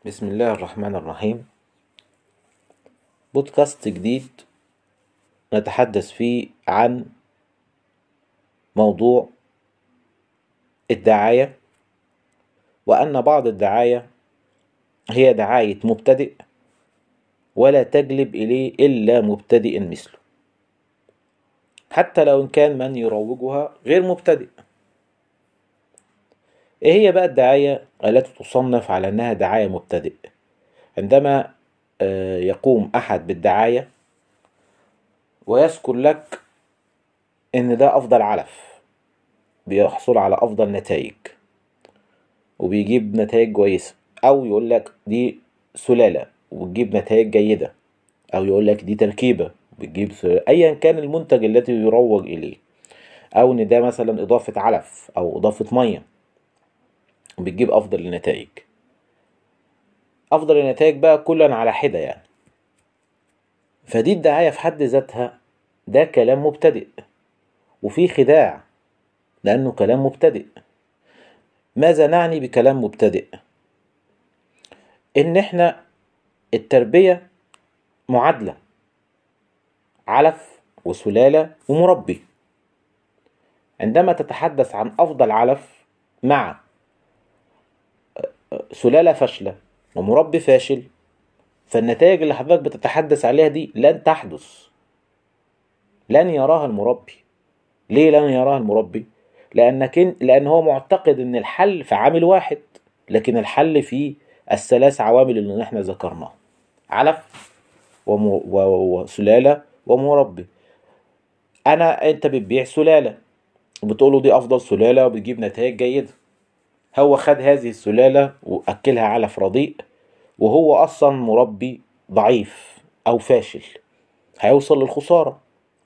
بسم الله الرحمن الرحيم بودكاست جديد نتحدث فيه عن موضوع الدعاية وأن بعض الدعاية هي دعاية مبتدئ ولا تجلب إليه إلا مبتدئ مثله حتى لو إن كان من يروجها غير مبتدئ إيه هي بقى الدعاية التي تصنف على أنها دعاية مبتدئ عندما آه، يقوم أحد بالدعاية ويذكر لك إن ده أفضل علف بيحصل على أفضل نتائج وبيجيب نتائج كويسة أو يقول لك دي سلالة وبتجيب نتائج جيدة أو يقول لك دي تركيبة بتجيب أيا كان المنتج الذي يروج إليه أو إن ده مثلا إضافة علف أو إضافة مية بتجيب افضل النتائج افضل النتائج بقى كلا على حده يعني فدي الدعايه في حد ذاتها ده كلام مبتدئ وفي خداع لانه كلام مبتدئ ماذا نعني بكلام مبتدئ ان احنا التربيه معادله علف وسلاله ومربي عندما تتحدث عن افضل علف مع سلالة فاشلة ومربي فاشل فالنتائج اللي حضرتك بتتحدث عليها دي لن تحدث لن يراها المربي ليه لن يراها المربي لأنك لأن هو معتقد إن الحل في عامل واحد لكن الحل في الثلاث عوامل اللي احنا ذكرناها علف وسلالة ومربي أنا أنت بتبيع سلالة وبتقوله دي أفضل سلالة وبتجيب نتائج جيدة هو خد هذه السلالة وأكلها علف رديء وهو أصلا مربي ضعيف أو فاشل هيوصل للخسارة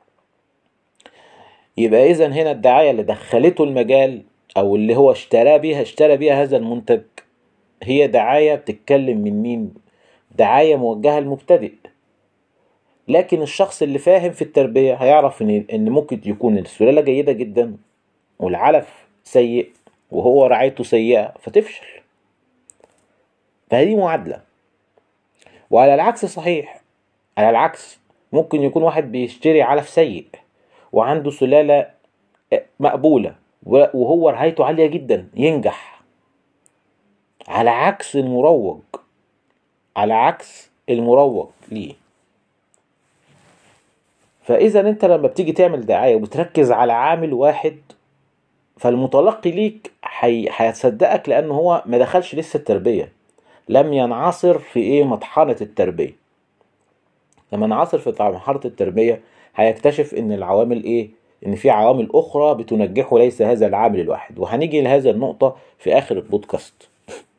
يبقى إذا هنا الدعاية اللي دخلته المجال أو اللي هو اشترى بيها اشترى بيها هذا المنتج هي دعاية بتتكلم من مين؟ دعاية موجهة للمبتدئ لكن الشخص اللي فاهم في التربية هيعرف إن إن ممكن يكون السلالة جيدة جدا والعلف سيء وهو رعايته سيئة فتفشل فهذه معادلة وعلى العكس صحيح على العكس ممكن يكون واحد بيشتري علف سيء وعنده سلالة مقبولة وهو رعايته عالية جدا ينجح على عكس المروج على عكس المروج ليه فإذا أنت لما بتيجي تعمل دعاية وبتركز على عامل واحد فالمتلقي ليك هيصدقك لان هو ما دخلش لسه التربيه لم ينعصر في ايه مطحنه التربيه لما ينعصر في مرحله التربيه هيكتشف ان العوامل ايه ان في عوامل اخرى بتنجحه ليس هذا العامل الواحد وهنيجي لهذا النقطه في اخر البودكاست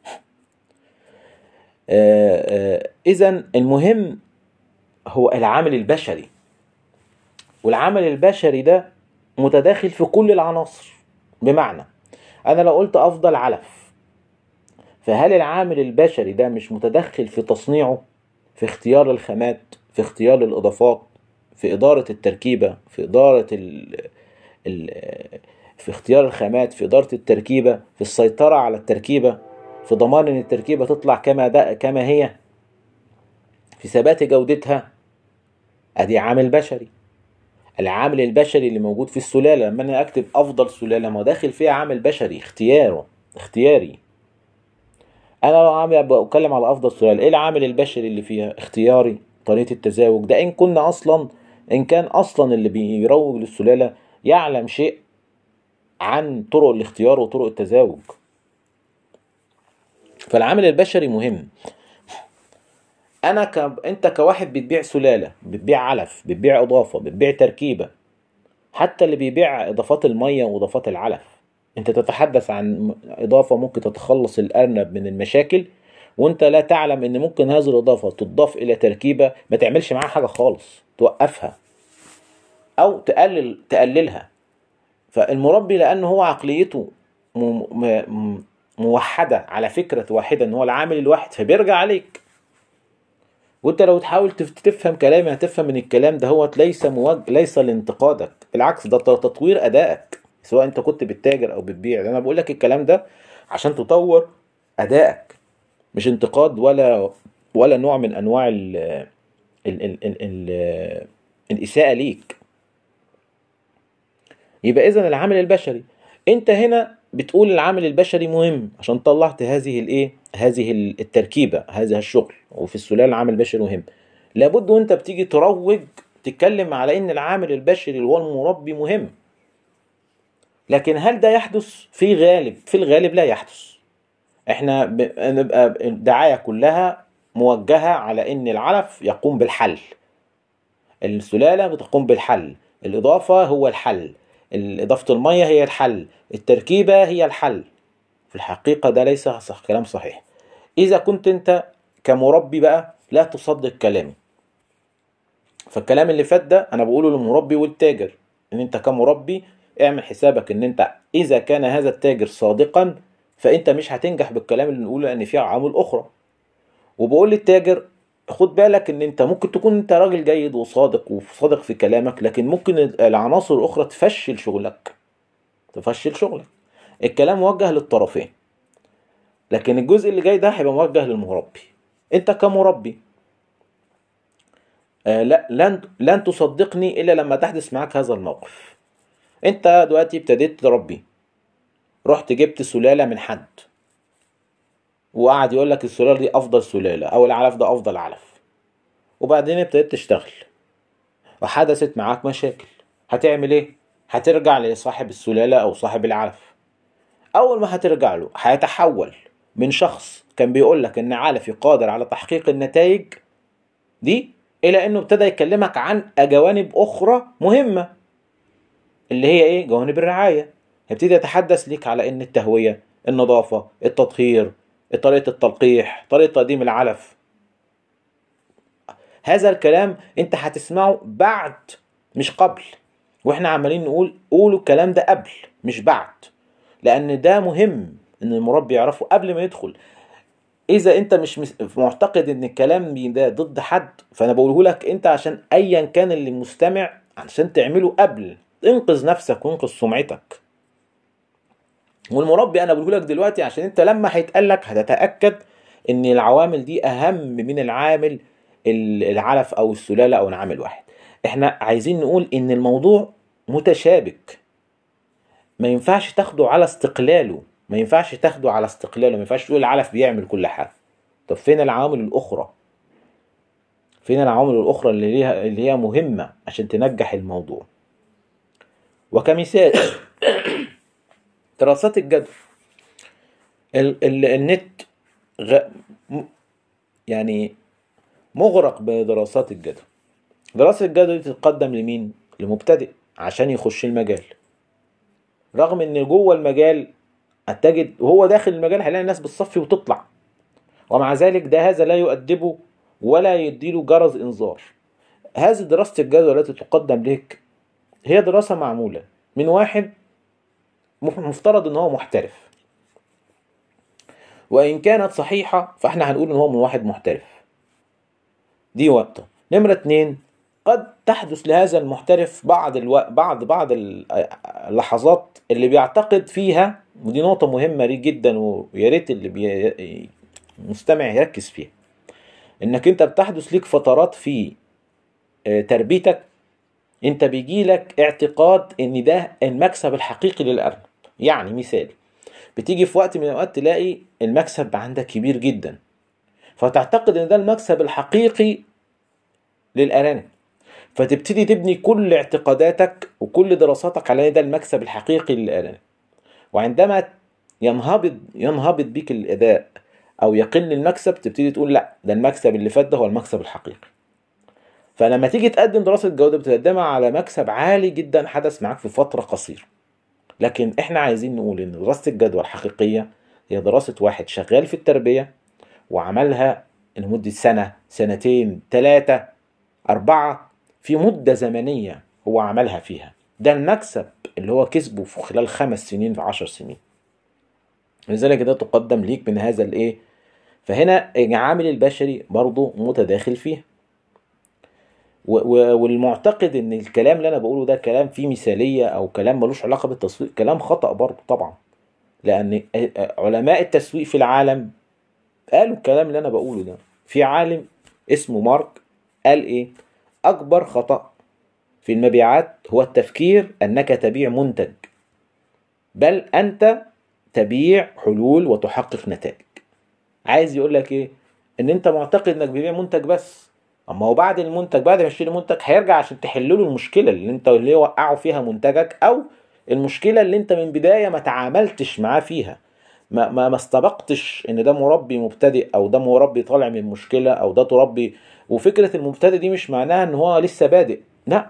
آه، آه، اذا المهم هو العامل البشري والعامل البشري ده متداخل في كل العناصر بمعنى انا لو قلت افضل علف فهل العامل البشري ده مش متدخل في تصنيعه في اختيار الخامات في اختيار الاضافات في اداره التركيبه في اداره ال ال في اختيار الخامات في اداره التركيبه في السيطره على التركيبه في ضمان ان التركيبه تطلع كما ده كما هي في ثبات جودتها ادي عامل بشري العامل البشري اللي موجود في السلاله لما انا اكتب افضل سلاله ما داخل فيها عامل بشري اختياره اختياري انا لو عامل بتكلم على افضل سلاله ايه العامل البشري اللي فيها اختياري طريقه التزاوج ده ان كنا اصلا ان كان اصلا اللي بيروج للسلاله يعلم شيء عن طرق الاختيار وطرق التزاوج فالعامل البشري مهم انا ك... انت كواحد بتبيع سلاله بتبيع علف بتبيع اضافه بتبيع تركيبه حتى اللي بيبيع اضافات الميه واضافات العلف انت تتحدث عن اضافه ممكن تتخلص الارنب من المشاكل وانت لا تعلم ان ممكن هذه الاضافه تضاف الى تركيبه ما تعملش معاها حاجه خالص توقفها او تقلل تقللها فالمربي لان هو عقليته موحده على فكره واحده ان هو العامل الواحد فبيرجع عليك وانت لو تحاول تفهم كلامي هتفهم من الكلام ده هو ليس موجه ليس لانتقادك بالعكس ده تطوير ادائك سواء انت كنت بتتاجر او بتبيع انا بقول لك الكلام ده عشان تطور ادائك مش انتقاد ولا ولا نوع من انواع ال ال ال ال ال الاساءه ليك يبقى اذا العامل البشري انت هنا بتقول العامل البشري مهم عشان طلعت هذه الايه هذه التركيبه هذا الشغل وفي السلاله العامل البشري مهم لابد وانت بتيجي تروج تتكلم على ان العامل البشري اللي هو المربي مهم لكن هل ده يحدث في غالب في الغالب لا يحدث احنا نبقى الدعايه كلها موجهه على ان العلف يقوم بالحل السلاله بتقوم بالحل الاضافه هو الحل اضافه الميه هي الحل التركيبه هي الحل في الحقيقه ده ليس صح كلام صحيح اذا كنت انت كمربي بقى لا تصدق كلامي فالكلام اللي فات ده انا بقوله للمربي والتاجر ان انت كمربي اعمل حسابك ان انت اذا كان هذا التاجر صادقا فانت مش هتنجح بالكلام اللي نقوله لان فيه عوامل اخرى وبقول للتاجر خد بالك ان انت ممكن تكون انت راجل جيد وصادق وصادق في كلامك لكن ممكن العناصر الاخرى تفشل شغلك تفشل شغلك الكلام موجه للطرفين لكن الجزء اللي جاي ده هيبقى موجه للمربي انت كمربي آه لا لن لن تصدقني الا لما تحدث معك هذا الموقف انت دلوقتي ابتديت تربي رحت جبت سلاله من حد وقعد يقول لك السلاله دي افضل سلاله او العلف ده افضل علف وبعدين ابتديت تشتغل وحدثت معاك مشاكل هتعمل ايه هترجع لصاحب السلاله او صاحب العلف اول ما هترجع له هيتحول من شخص كان بيقول لك ان علفي قادر على تحقيق النتائج دي الى انه ابتدى يكلمك عن جوانب اخرى مهمه اللي هي ايه جوانب الرعايه هيبتدي يتحدث ليك على ان التهويه النظافه التطهير طريقه التلقيح طريقه تقديم العلف هذا الكلام انت هتسمعه بعد مش قبل واحنا عمالين نقول قولوا الكلام ده قبل مش بعد لان ده مهم ان المربي يعرفه قبل ما يدخل اذا انت مش معتقد ان الكلام ده ضد حد فانا بقوله لك انت عشان ايا كان اللي مستمع عشان تعمله قبل انقذ نفسك وانقذ سمعتك والمربي انا بقوله لك دلوقتي عشان انت لما هيتقال لك هتتاكد ان العوامل دي اهم من العامل العلف او السلاله او العامل واحد احنا عايزين نقول ان الموضوع متشابك ما ينفعش تاخده على استقلاله ما ينفعش تاخده على استقلاله ما ينفعش تقول العلف بيعمل كل حاجه طب فين العوامل الاخرى فين العوامل الاخرى اللي ليها اللي هي مهمه عشان تنجح الموضوع وكمثال دراسات الجدوى ال ال النت غ... يعني مغرق بدراسات الجدوى دراسة الجدوى دي تتقدم لمين؟ لمبتدئ عشان يخش المجال رغم ان جوه المجال هتجد وهو داخل المجال هيلاقي الناس بتصفي وتطلع ومع ذلك ده هذا لا يؤدبه ولا يديله جرس انذار هذه دراسة الجدوى التي تقدم لك هي دراسة معمولة من واحد مفترض ان هو محترف وان كانت صحيحة فاحنا هنقول ان هو من واحد محترف دي وقته نمرة اتنين قد تحدث لهذا المحترف بعض الو... بعض بعض اللحظات اللي بيعتقد فيها ودي نقطة مهمة ليه جدا ويا ريت اللي بي... المستمع يركز فيها انك انت بتحدث ليك فترات في تربيتك انت بيجي لك اعتقاد ان ده المكسب الحقيقي للارنب يعني مثال بتيجي في وقت من الاوقات تلاقي المكسب عندك كبير جدا فتعتقد ان ده المكسب الحقيقي للارانب فتبتدي تبني كل اعتقاداتك وكل دراساتك على ان ده المكسب الحقيقي للارانب وعندما ينهبط ينهبط بيك الاداء او يقل المكسب تبتدي تقول لا ده المكسب اللي فات ده هو المكسب الحقيقي فلما تيجي تقدم دراسة جودة بتقدمها على مكسب عالي جدا حدث معاك في فترة قصيرة لكن احنا عايزين نقول ان دراسة الجدوى الحقيقية هي دراسة واحد شغال في التربية وعملها لمدة سنة سنتين ثلاثة أربعة في مدة زمنية هو عملها فيها ده المكسب اللي هو كسبه في خلال خمس سنين في عشر سنين لذلك ده تقدم ليك من هذا الايه فهنا العامل البشري برضه متداخل فيه والمعتقد ان الكلام اللي انا بقوله ده كلام فيه مثاليه او كلام ملوش علاقه بالتسويق كلام خطا برضه طبعا لان علماء التسويق في العالم قالوا الكلام اللي انا بقوله ده في عالم اسمه مارك قال ايه اكبر خطأ في المبيعات هو التفكير انك تبيع منتج بل انت تبيع حلول وتحقق نتائج عايز يقول لك ايه ان انت معتقد انك بتبيع منتج بس اما هو بعد المنتج بعد ما يشتري منتج هيرجع عشان تحل له المشكله اللي انت اللي وقعوا فيها منتجك او المشكله اللي انت من بدايه ما تعاملتش معاه فيها ما ما ما استبقتش ان ده مربي مبتدئ او ده مربي طالع من مشكله او ده تربي وفكره المبتدئ دي مش معناها ان هو لسه بادئ لا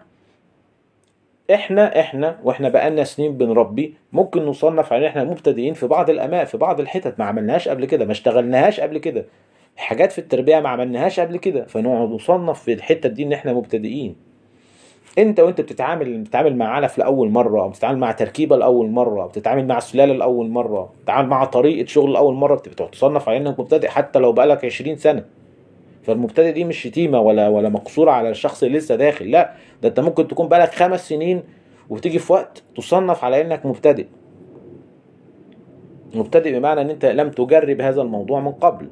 احنا احنا واحنا بقالنا سنين بنربي ممكن نصنف على احنا مبتدئين في بعض الاماء في بعض الحتت ما عملناهاش قبل كده ما اشتغلناهاش قبل كده حاجات في التربيه ما عملناهاش قبل كده فنقعد نصنف في الحته دي ان احنا مبتدئين انت وانت بتتعامل بتتعامل مع علف لاول مره او بتتعامل مع تركيبه لاول مره او بتتعامل مع سلاله لاول مره بتتعامل مع طريقه شغل لاول مره بتصنف على انك مبتدئ حتى لو بقالك 20 سنه فالمبتدئ دي مش شتيمه ولا ولا مقصوره على الشخص اللي لسه داخل لا ده انت ممكن تكون بقالك خمس سنين وتيجي في وقت تصنف على انك مبتدئ مبتدئ بمعنى ان انت لم تجرب هذا الموضوع من قبل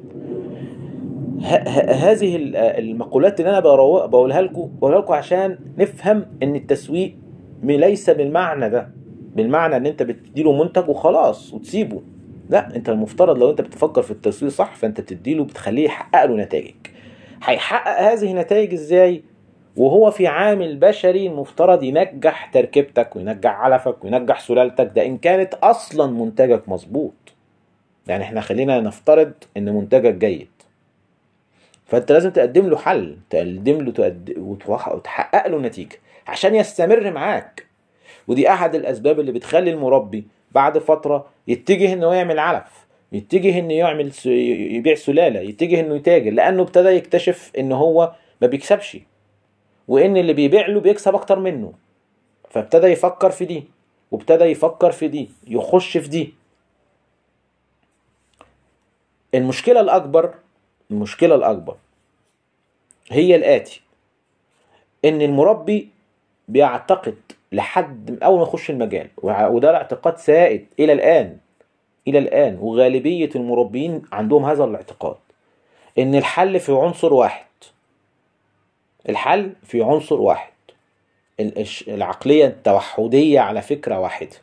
هذه المقولات اللي انا بقولها لكم بقولها لكم عشان نفهم ان التسويق ليس بالمعنى ده بالمعنى ان انت بتديله منتج وخلاص وتسيبه لا انت المفترض لو انت بتفكر في التسويق صح فانت بتديله بتخليه يحقق له نتائج هيحقق هذه النتائج ازاي وهو في عامل بشري المفترض ينجح تركيبتك وينجح علفك وينجح سلالتك ده ان كانت اصلا منتجك مظبوط يعني احنا خلينا نفترض ان منتجك جيد فانت لازم تقدم له حل تقدم له تقد... وتحقق له نتيجه عشان يستمر معاك ودي احد الاسباب اللي بتخلي المربي بعد فتره يتجه انه يعمل علف يتجه انه يعمل س... يبيع سلاله يتجه انه يتاجر لانه ابتدى يكتشف ان هو ما بيكسبش وان اللي بيبيع له بيكسب اكتر منه فابتدى يفكر في دي وابتدى يفكر في دي يخش في دي المشكله الاكبر المشكله الاكبر هي الاتي ان المربي بيعتقد لحد من اول ما يخش المجال وده الاعتقاد سائد الى الان الى الان وغالبيه المربيين عندهم هذا الاعتقاد ان الحل في عنصر واحد الحل في عنصر واحد العقلية التوحدية على فكرة واحدة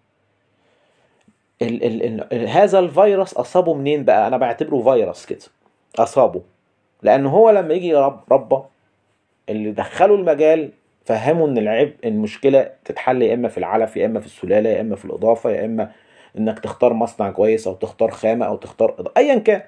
ال ال ال هذا الفيروس أصابه منين بقى أنا بعتبره فيروس كده أصابه لأن هو لما يجي رب ربى اللي دخله المجال فهموا ان العيب المشكله تتحل يا اما في العلف يا اما في السلاله يا اما في الاضافه يا اما انك تختار مصنع كويس او تختار خامه او تختار إضافة. ايا كان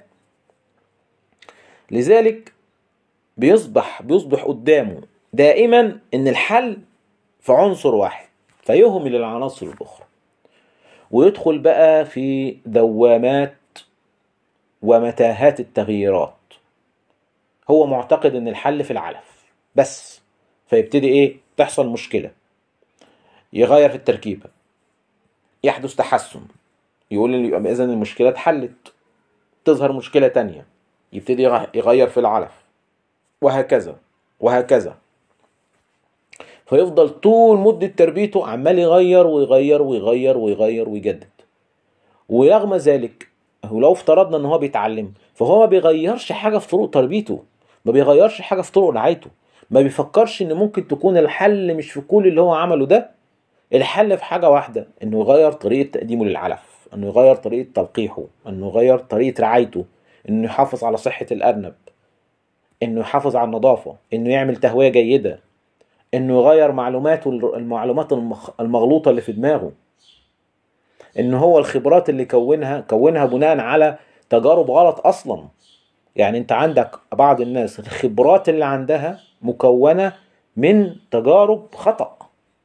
لذلك بيصبح بيصبح قدامه دائما ان الحل في عنصر واحد فيهمل العناصر الاخرى ويدخل بقى في دوامات ومتاهات التغييرات هو معتقد ان الحل في العلف بس فيبتدي ايه تحصل مشكله يغير في التركيبه يحدث تحسن يقول يبقى اذا المشكله اتحلت تظهر مشكله تانية يبتدي يغير في العلف وهكذا وهكذا فيفضل طول مدة تربيته عمال يغير ويغير ويغير ويغير ويجدد ورغم ذلك ولو افترضنا ان هو بيتعلم فهو ما بيغيرش حاجة في طرق تربيته ما بيغيرش حاجة في طرق رعايته ما بيفكرش ان ممكن تكون الحل مش في كل اللي هو عمله ده الحل في حاجة واحدة انه يغير طريقة تقديمه للعلف انه يغير طريقة تلقيحه انه يغير طريقة رعايته انه يحافظ على صحة الارنب انه يحافظ على النظافة انه يعمل تهوية جيدة انه يغير معلوماته المعلومات المغلوطة اللي في دماغه ان هو الخبرات اللي كونها كونها بناء على تجارب غلط اصلا يعني انت عندك بعض الناس الخبرات اللي عندها مكونة من تجارب خطأ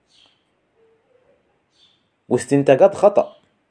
واستنتاجات خطأ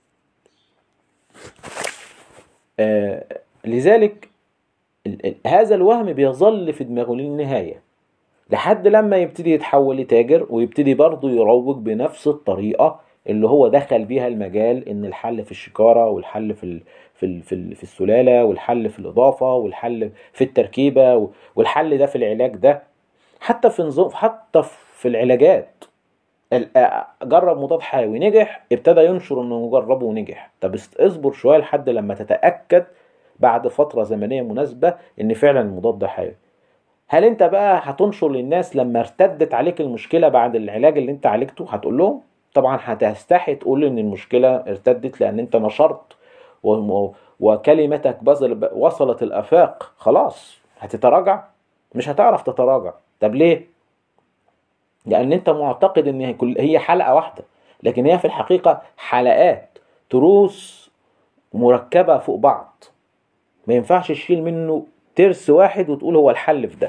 آه لذلك هذا الوهم بيظل في دماغه للنهاية لحد لما يبتدي يتحول لتاجر ويبتدي برضه يروج بنفس الطريقة اللي هو دخل بيها المجال ان الحل في الشكارة والحل في ال في ال في, ال في السلالة والحل في الإضافة والحل في التركيبة والحل ده في العلاج ده حتى في نظام حتى في العلاجات جرب مضاد حيوي نجح ابتدى ينشر انه جربه ونجح طب اصبر شويه لحد لما تتاكد بعد فتره زمنيه مناسبه ان فعلا المضاد ده حيوي هل انت بقى هتنشر للناس لما ارتدت عليك المشكله بعد العلاج اللي انت عالجته هتقول لهم طبعا هتستحي تقول ان المشكله ارتدت لان انت نشرت و- وكلمتك بذل وصلت الافاق خلاص هتتراجع مش هتعرف تتراجع طب ليه لان انت معتقد ان هي كل- هي حلقه واحده لكن هي في الحقيقه حلقات تروس مركبه فوق بعض ما ينفعش تشيل منه ترس واحد وتقول هو الحل في ده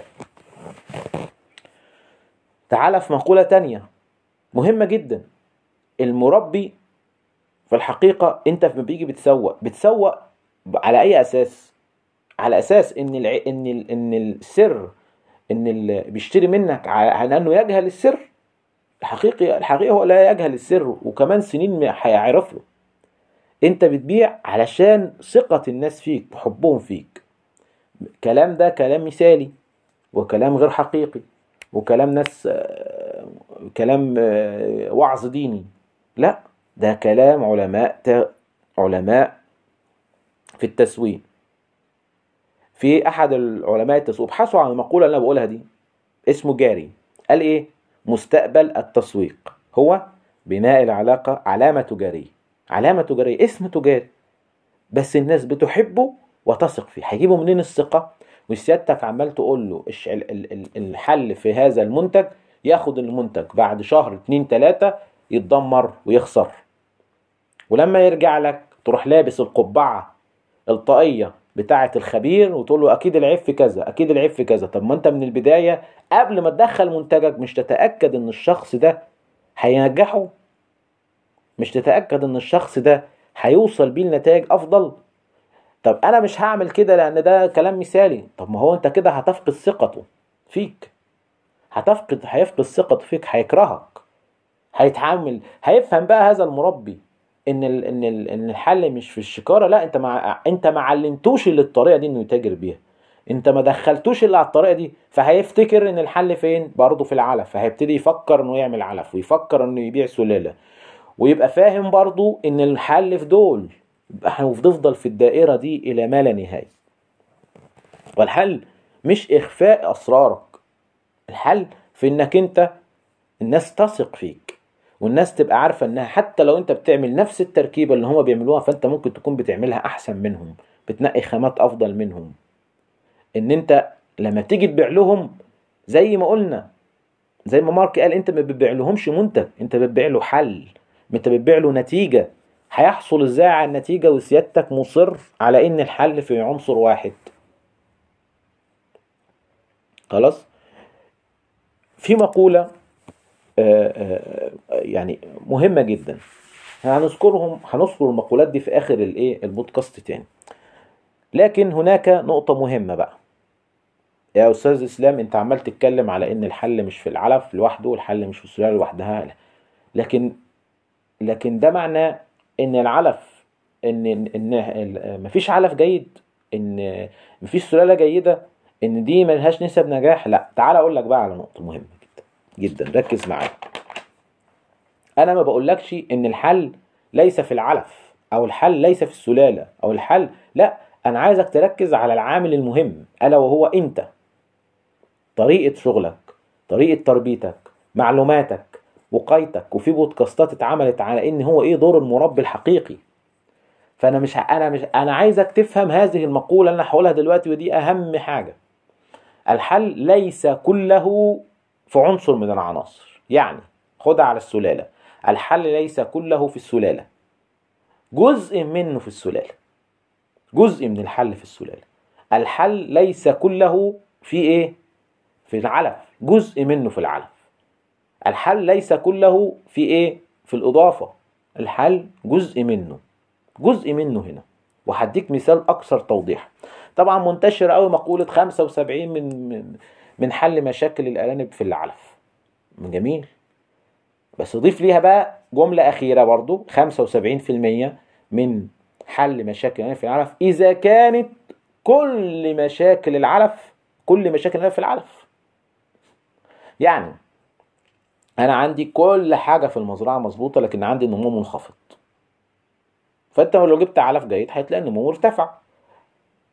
تعال في مقولة تانية مهمة جدا المربي في الحقيقة انت لما بيجي بتسوق بتسوق على اي اساس على اساس ان الع... ان ال... ان السر ان اللي بيشتري منك على على انه يجهل السر الحقيقي الحقيقي هو لا يجهل السر وكمان سنين ما هيعرف له انت بتبيع علشان ثقة الناس فيك وحبهم فيك كلام ده كلام مثالي وكلام غير حقيقي وكلام ناس آه، كلام آه، وعظ ديني لا ده كلام علماء ت- علماء في التسويق في احد العلماء التسويق ابحثوا عن المقولة اللي انا بقولها دي اسمه جاري قال ايه مستقبل التسويق هو بناء العلاقة علامة تجارية علامة تجارية اسم تجاري بس الناس بتحبه وتثق فيه هيجيبوا منين الثقة وسيادتك عمال تقول له الش- ال- ال- ال- الحل في هذا المنتج ياخد المنتج بعد شهر اتنين تلاتة يتدمر ويخسر ولما يرجع لك تروح لابس القبعة الطاقية بتاعة الخبير وتقول له أكيد العيب في كذا أكيد العيب في كذا طب ما أنت من البداية قبل ما تدخل منتجك مش تتأكد إن الشخص ده هينجحه مش تتأكد إن الشخص ده هيوصل بيه لنتائج أفضل طب أنا مش هعمل كده لأن ده كلام مثالي طب ما هو أنت كده هتفقد ثقته فيك هتفقد هيفقد ثقته فيك هيكرهك هيتعامل هيفهم بقى هذا المربي ان ال... ان ال... ان الحل مش في الشكاره لا انت مع... انت ما علمتوش اللي الطريقه دي انه يتاجر بيها انت ما دخلتوش اللي على الطريقه دي فهيفتكر ان الحل فين برضه في العلف فهيبتدي يفكر انه يعمل علف ويفكر انه يبيع سلاله ويبقى فاهم برضه ان الحل في دول يبقى احنا بنفضل في الدائره دي الى ما لا نهايه والحل مش اخفاء اسرارك الحل في انك انت الناس تثق فيك والناس تبقى عارفه انها حتى لو انت بتعمل نفس التركيبه اللي هما بيعملوها فانت ممكن تكون بتعملها احسن منهم بتنقي خامات افضل منهم ان انت لما تيجي تبيع لهم زي ما قلنا زي ما مارك قال انت ما بتبيع لهمش منتج انت بتبيع له حل انت بتبيع له نتيجه هيحصل ازاي على النتيجه وسيادتك مصر على ان الحل في عنصر واحد خلاص في مقوله آه، آه، يعني مهمه جدا هنذكرهم هنذكر المقولات دي في اخر الايه البودكاست تاني لكن هناك نقطه مهمه بقى يا استاذ اسلام انت عمال تتكلم على ان الحل مش في العلف لوحده والحل مش في السلاله لوحدها لكن لكن ده معناه ان العلف ان ان ال- مفيش علف جيد ان مفيش سلاله جيده ان دي ملهاش نسب نجاح لا تعال اقول لك بقى على نقطه مهمه جدا جدا ركز معايا انا ما بقولكش ان الحل ليس في العلف او الحل ليس في السلاله او الحل لا انا عايزك تركز على العامل المهم الا وهو انت طريقه شغلك طريقه تربيتك معلوماتك وقايتك وفي بودكاستات اتعملت على ان هو ايه دور المربي الحقيقي فانا مش انا مش انا عايزك تفهم هذه المقوله اللي انا هقولها دلوقتي ودي اهم حاجه الحل ليس كله في عنصر من العناصر يعني خدها على السلاله الحل ليس كله في السلاله جزء منه في السلاله جزء من الحل في السلاله الحل ليس كله في ايه في العلف جزء منه في العلف الحل ليس كله في ايه في الاضافه الحل جزء منه جزء منه هنا وهديك مثال اكثر توضيحا طبعا منتشر قوي مقوله 75 من من- من حل مشاكل الارانب في العلف جميل بس ضيف ليها بقى جمله اخيره برضو 75% من حل مشاكل الارانب في العلف اذا كانت كل مشاكل العلف كل مشاكل الارانب في العلف يعني انا عندي كل حاجه في المزرعه مظبوطه لكن عندي النمو منخفض فانت لو جبت علف جيد هتلاقي النمو مرتفع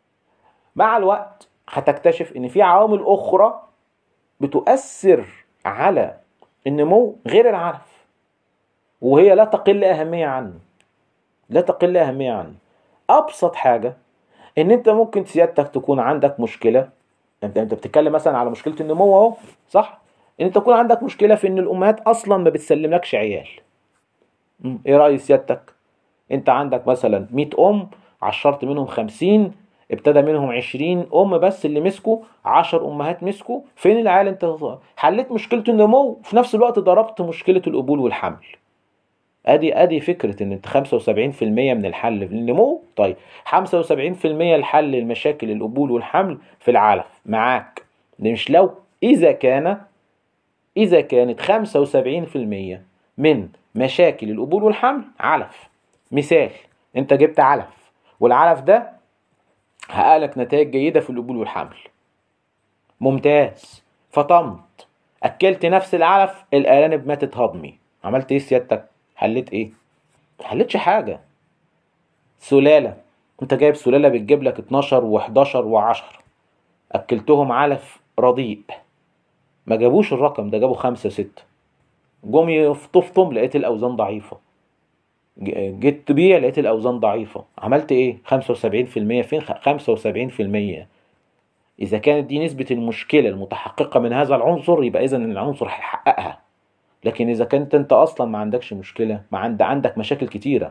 مع الوقت هتكتشف ان في عوامل اخرى بتؤثر على النمو غير العلف وهي لا تقل اهميه عنه لا تقل اهميه عنه ابسط حاجه ان انت ممكن سيادتك تكون عندك مشكله انت انت بتتكلم مثلا على مشكله النمو اهو صح ان انت تكون عندك مشكله في ان الامهات اصلا ما بتسلملكش عيال م، ايه راي سيادتك انت عندك مثلا 100 ام عشرت منهم 50 ابتدى منهم 20 ام بس اللي مسكوا 10 امهات مسكوا فين العيال انت حليت مشكله النمو وفي نفس الوقت ضربت مشكله القبول والحمل ادي ادي فكره ان انت 75% من الحل في النمو طيب 75% الحل المشاكل القبول والحمل في العلف معاك ده مش لو اذا كان اذا كانت 75% من مشاكل القبول والحمل علف مثال انت جبت علف والعلف ده حقق لك نتائج جيده في القبول والحمل ممتاز فطمت اكلت نفس العلف الارانب ماتت هضمي عملت ايه سيادتك حليت ايه حليتش حاجه سلاله انت جايب سلاله بتجيب لك 12 و11 و10 اكلتهم علف رديء ما جابوش الرقم ده جابوا خمسة ستة جم يفطفطم لقيت الأوزان ضعيفة ج- جيت تبيع لقيت الأوزان ضعيفة عملت إيه؟ 75% فين؟ خ- 75% إذا كانت دي نسبة المشكلة المتحققة من هذا العنصر يبقى إذا العنصر هيحققها لكن إذا كنت أنت أصلا ما عندكش مشكلة ما عند عندك مشاكل كتيرة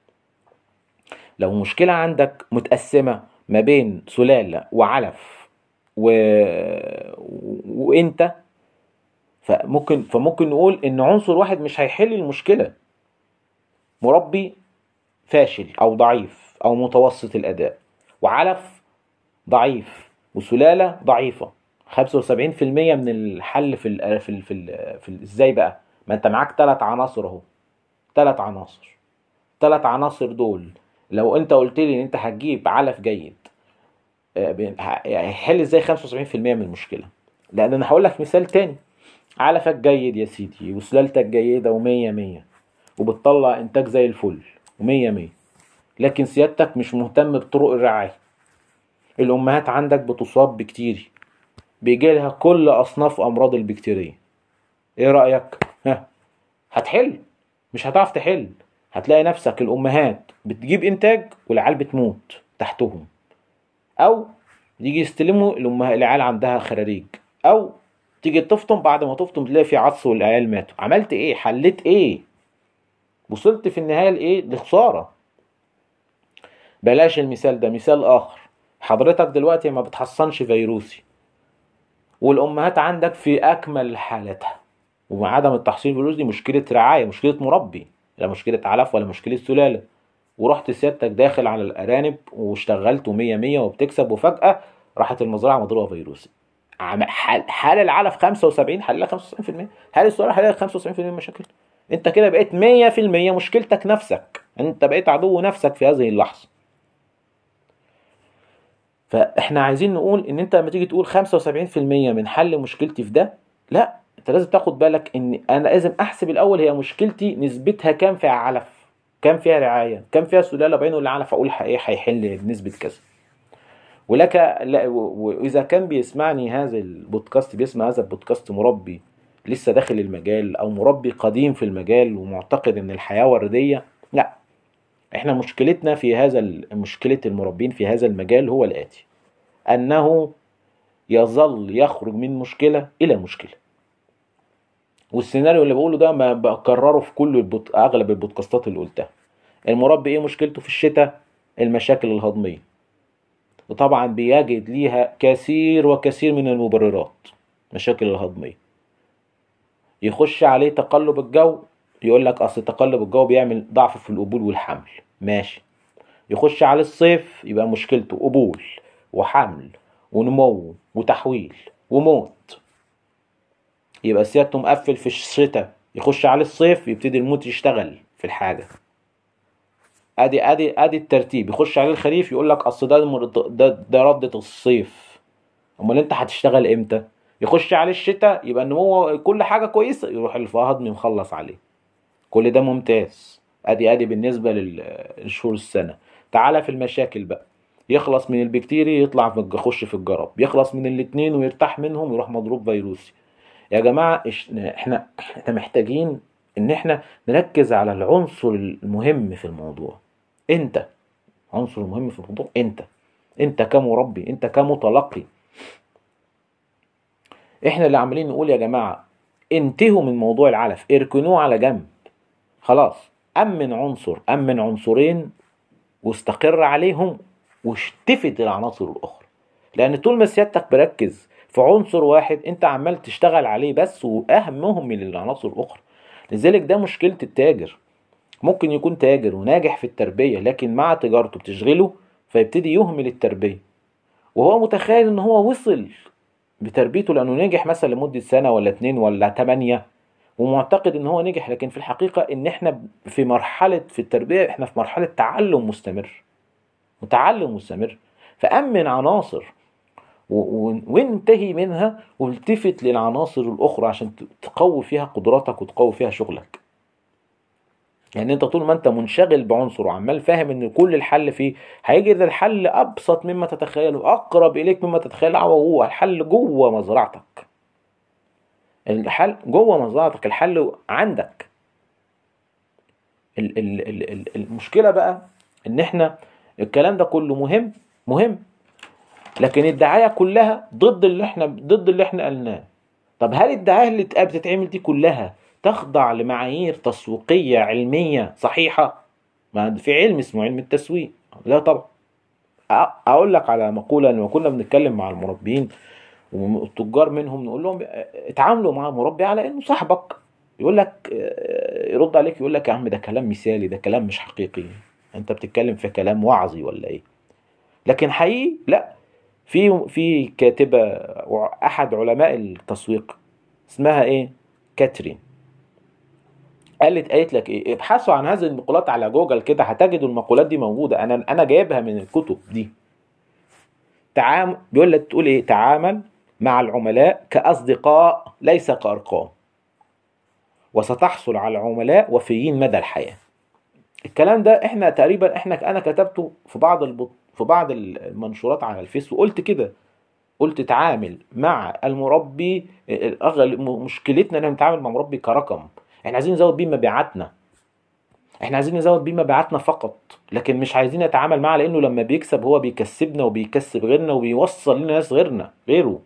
لو مشكلة عندك متقسمة ما بين سلالة وعلف و... وانت فممكن فممكن نقول ان عنصر واحد مش هيحل المشكلة مربي فاشل او ضعيف او متوسط الاداء وعلف ضعيف وسلالة ضعيفة 75% من الحل في ال في ال في, ال في ال ازاي بقى ما انت معاك ثلاث عناصر اهو ثلاث عناصر ثلاث عناصر دول لو انت قلت لي ان انت هتجيب علف جيد آه، بين- ه- هيحل ازاي 75% من المشكله لان انا هقول لك مثال تاني علفك جيد يا سيدي وسلالتك جيده ومية مية وبتطلع انتاج زي الفل ومية مية لكن سيادتك مش مهتم بطرق الرعايه الامهات عندك بتصاب بكتيري بيجي لها كل اصناف امراض البكتيريا ايه رايك ها هتحل مش هتعرف تحل هتلاقي نفسك الامهات بتجيب انتاج والعيال بتموت تحتهم او يجي يستلموا الامهات العيال عندها خراريج او تيجي تفطم بعد ما تفطم تلاقي في عطس والعيال ماتوا عملت ايه حليت ايه وصلت في النهايه لايه لخساره بلاش المثال ده مثال اخر حضرتك دلوقتي ما بتحصنش فيروسي والامهات عندك في اكمل حالتها وعدم التحصين الفيروسي دي مشكله رعايه مشكله مربي لا مشكله علف ولا مشكله سلاله ورحت سيادتك داخل على الارانب واشتغلت ومية مية وبتكسب وفجاه راحت المزرعه مضروبه فيروسي عم- حال حال العلف 75 حلها 95% حال السلاله حلها 95% من المشاكل انت كده بقيت 100% مشكلتك نفسك انت بقيت عدو نفسك في هذه اللحظه فاحنا عايزين نقول ان انت لما تيجي تقول 75% من حل مشكلتي في ده لا انت لازم تاخد بالك ان انا لازم احسب الاول هي مشكلتي نسبتها كام فيها علف كام فيها رعايه كام فيها سلاله بينه اللي علف اقول ايه هيحل بنسبه كذا ولك لا و- واذا كان بيسمعني هذا البودكاست بيسمع هذا البودكاست مربي لسه داخل المجال او مربي قديم في المجال ومعتقد ان الحياه ورديه لا احنا مشكلتنا في هذا ال- مشكله المربين في هذا المجال هو الاتي انه يظل يخرج من مشكله الى مشكله والسيناريو اللي بقوله ده ما بكرره في كل البود... اغلب البودكاستات اللي قلتها المربي ايه مشكلته في الشتاء المشاكل الهضميه وطبعا بيجد ليها كثير وكثير من المبررات مشاكل الهضميه يخش عليه تقلب الجو يقول لك اصل تقلب الجو بيعمل ضعف في القبول والحمل ماشي يخش على الصيف يبقى مشكلته قبول وحمل ونمو وتحويل وموت يبقى سيادته مقفل في الشتاء يخش على الصيف يبتدي الموت يشتغل في الحاجه ادي ادي ادي الترتيب يخش عليه الخريف يقول لك اصل ده مرد- ده ده ردة الصيف امال انت هتشتغل امتى يخش عليه الشتاء يبقى ان هو كل حاجه كويسه يروح الهضمي مخلص عليه كل ده ممتاز ادي ادي بالنسبه لل- لشهور السنه تعالى في المشاكل بقى يخلص من البكتيري يطلع في يخش في الجرب يخلص من الاتنين ويرتاح منهم يروح مضروب فيروسي يا جماعة إش- احنا احنا محتاجين ان احنا نركز على العنصر المهم في الموضوع انت عنصر المهم في الموضوع انت انت كمربي انت كمتلقي احنا اللي عمالين نقول يا جماعة انتهوا من موضوع العلف اركنوه على جنب خلاص امن عنصر امن عنصرين واستقر عليهم واشتفت العناصر الاخرى لان طول ما سيادتك بركز في عنصر واحد انت عمال تشتغل عليه بس واهمهم من العناصر الاخرى لذلك ده مشكلة التاجر ممكن يكون تاجر وناجح في التربية لكن مع تجارته بتشغله فيبتدي يهمل التربية وهو متخيل ان هو وصل بتربيته لانه نجح مثلا لمدة سنة ولا اتنين ولا تمانية ومعتقد ان هو نجح لكن في الحقيقة ان احنا في مرحلة في التربية احنا في مرحلة تعلم مستمر وتعلم مستمر فأمن عناصر و- و- وانتهي منها والتفت للعناصر الأخرى عشان ت- تقوي فيها قدراتك وتقوي فيها شغلك يعني انت طول ما انت منشغل بعنصر وعمال فاهم ان كل الحل فيه هيجي ده الحل ابسط مما تتخيل واقرب اليك مما تتخيل هو الحل جوه مزرعتك الحل جوه مزرعتك الحل عندك ال- ال- ال- ال- المشكله بقى ان احنا الكلام ده كله مهم مهم لكن الدعايه كلها ضد اللي احنا ضد اللي احنا قلناه طب هل الدعايه اللي تق- بتتعمل دي كلها تخضع لمعايير تسويقيه علميه صحيحه ما في علم اسمه علم التسويق لا طبعا أ- اقول لك على مقوله لما كنا بنتكلم مع المربين والتجار منهم نقول لهم اتعاملوا مع المربي على انه صاحبك يقول لك اه، يرد عليك يقول لك يا عم ده كلام مثالي ده كلام مش حقيقي انت بتتكلم في كلام وعظي ولا ايه لكن حقيقي لا في في كاتبه احد علماء التسويق اسمها ايه كاترين قالت قالت لك ايه ابحثوا عن هذه المقولات على جوجل كده هتجدوا المقولات دي موجوده انا انا جايبها من الكتب دي تعامل بيقول لك تقول ايه تعامل مع العملاء كاصدقاء ليس كارقام وستحصل على عملاء وفيين مدى الحياه الكلام ده احنا تقريبا احنا انا كتبته في بعض البط... في بعض المنشورات على الفيس وقلت كده قلت تعامل مع المربي الأغل... مشكلتنا ان نتعامل مع مربي كرقم احنا عايزين نزود بيه مبيعاتنا احنا عايزين نزود بيه مبيعاتنا فقط لكن مش عايزين نتعامل معاه لانه لما بيكسب هو بيكسبنا وبيكسب غيرنا وبيوصل لنا ناس غيرنا غيره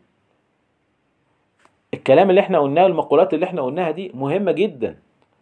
الكلام اللي احنا قلناه المقولات اللي احنا قلناها دي مهمة جدا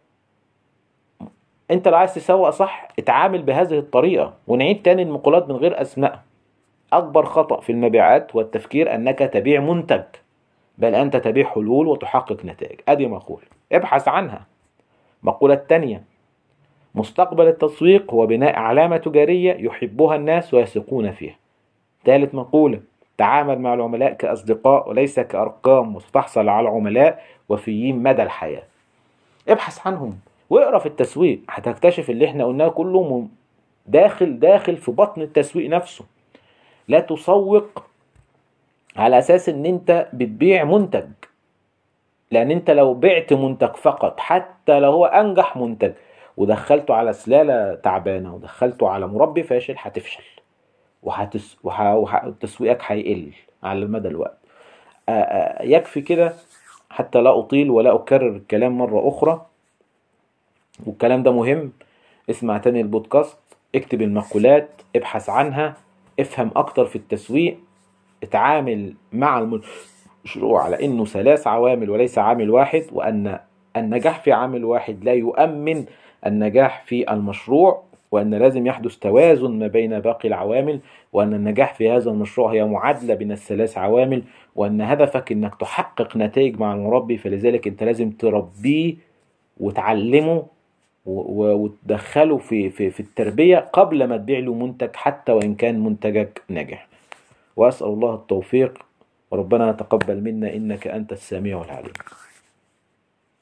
انت لو عايز تسوق صح اتعامل بهذه الطريقة ونعيد تاني المقولات من غير اسماء اكبر خطأ في المبيعات والتفكير انك تبيع منتج بل انت تبيع حلول وتحقق نتائج ادي مقولة ابحث عنها مقولة التانية مستقبل التسويق هو بناء علامة تجارية يحبها الناس ويثقون فيها ثالث مقولة تعامل مع العملاء كأصدقاء وليس كأرقام وستحصل على عملاء وفيين مدى الحياة ابحث عنهم واقرا في التسويق هتكتشف اللي احنا قلناه كله داخل داخل في بطن التسويق نفسه لا تسوق على اساس ان انت بتبيع منتج لان انت لو بعت منتج فقط حتى لو هو انجح منتج ودخلته على سلالة تعبانة ودخلته على مربي فاشل هتفشل وهتس... وح... وح... تسويقك هيقل على مدى الوقت آ... آ... يكفي كده حتى لا أطيل ولا أكرر الكلام مرة أخرى والكلام ده مهم اسمع تاني البودكاست اكتب المقولات ابحث عنها افهم أكتر في التسويق اتعامل مع المشروع على انه ثلاث عوامل وليس عامل واحد وان النجاح في عامل واحد لا يؤمن النجاح في المشروع وان لازم يحدث توازن ما بين باقي العوامل وان النجاح في هذا المشروع هي معادله بين الثلاث عوامل وان هدفك انك تحقق نتائج مع المربي فلذلك انت لازم تربيه وتعلمه وتدخله في في في التربيه قبل ما تبيع له منتج حتى وان كان منتجك ناجح واسال الله التوفيق وربنا يتقبل منا انك انت السميع العليم